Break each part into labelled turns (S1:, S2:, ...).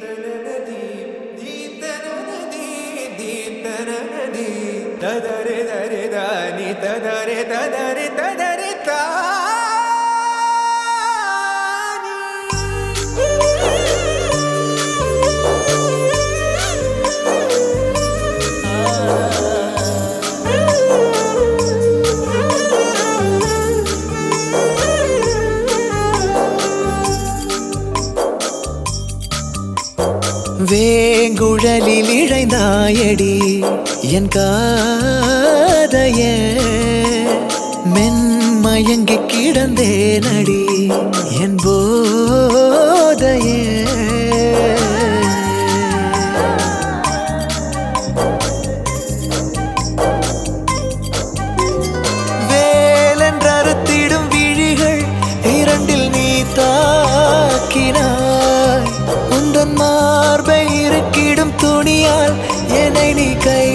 S1: ததரி தரி தானி ததரி ததரி ததரி
S2: வேங்குழலில் இழைந்தாயடி என் காதைய மென்மயங்கி கிடந்தேனடி என் போதைய வேலென்றறுத்திடும் விழிகள் இரண்டில் நீ தாக்கினாய் உந்தன் மார்பை இருக்கிடும் துணியால் என்னை நீ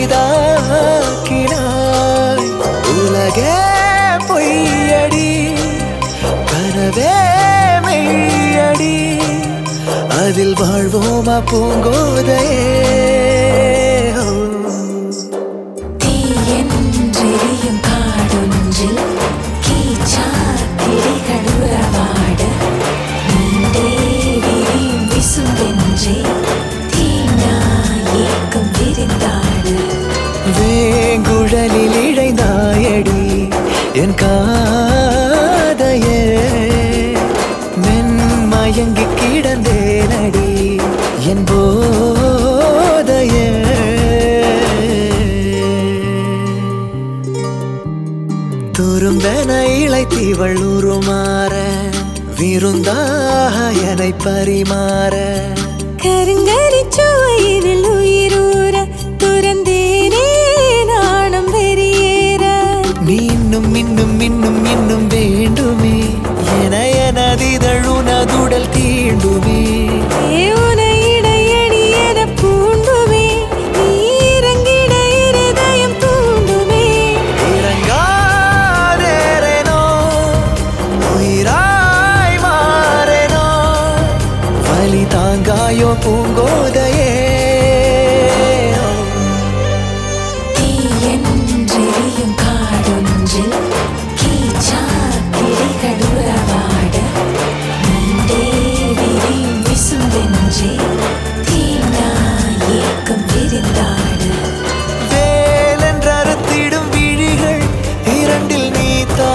S2: கைதாக்கினாய் உலகே பொய்யடி கனவே மெய்யடி அதில் வாழ்வோமா பூங்கோதையே ஓ.
S3: தீயென்றெரியும் காடொன்றில் கீச்சாக் கிளிகள் உறவாட நீண்டே விரியும் விசும்பென்றே தீண்டா ஏக்கம் விரிந்தாட
S2: வேங்குழலில் இழைந்தாயடி என் காதையே மென்மயங்கி கிடந்தேனடி என் போதையே துரும்பென இழைத்தீவள் உருமாற விருந்தாக என்னை பரிமாற
S3: கருங்கரி சுவையினில் உயிரூற துறந்தேனே நாணம் வெறியேற
S2: நீ இன்னும் இன்னும் இன்னும் இன்னும் வேண்டுமே என எனதிதழுனதுடல் தீண்டுமே
S3: ஏ உனை இடையடி என பூண்டுமே நீ இறங்கிட இருதயம் தூண்டுமே
S2: இறங்காதேரேனோ உயிராய் மாறேனோ வலி தாங்காயோ பூங்கோதையே
S3: தீயென்றெரியும் காடொன்றில் கீச்சாக் கிளிகள் உறவாட நீண்டே விரியும் விசும்பென்றே தீண்டா ஏக்கம் விரிந்தாட
S2: வேலென்றறுத்திடும் விழிகள் இரண்டில் நீ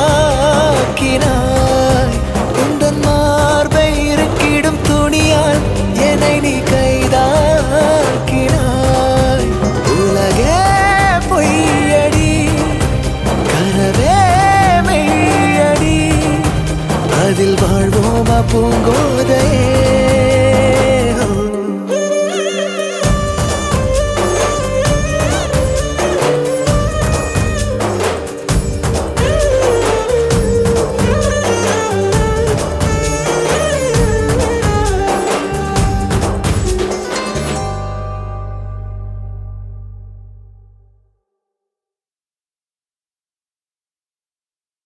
S2: தாக்கினாய் உந்தன் மார்பை இருக்கிடும் துணியால் என்னை நீ கைதாக்கினாய் உலகே பொய்யடி கனவே மெய்யடி அதில் வாழ்வோமா பூங்கோதையே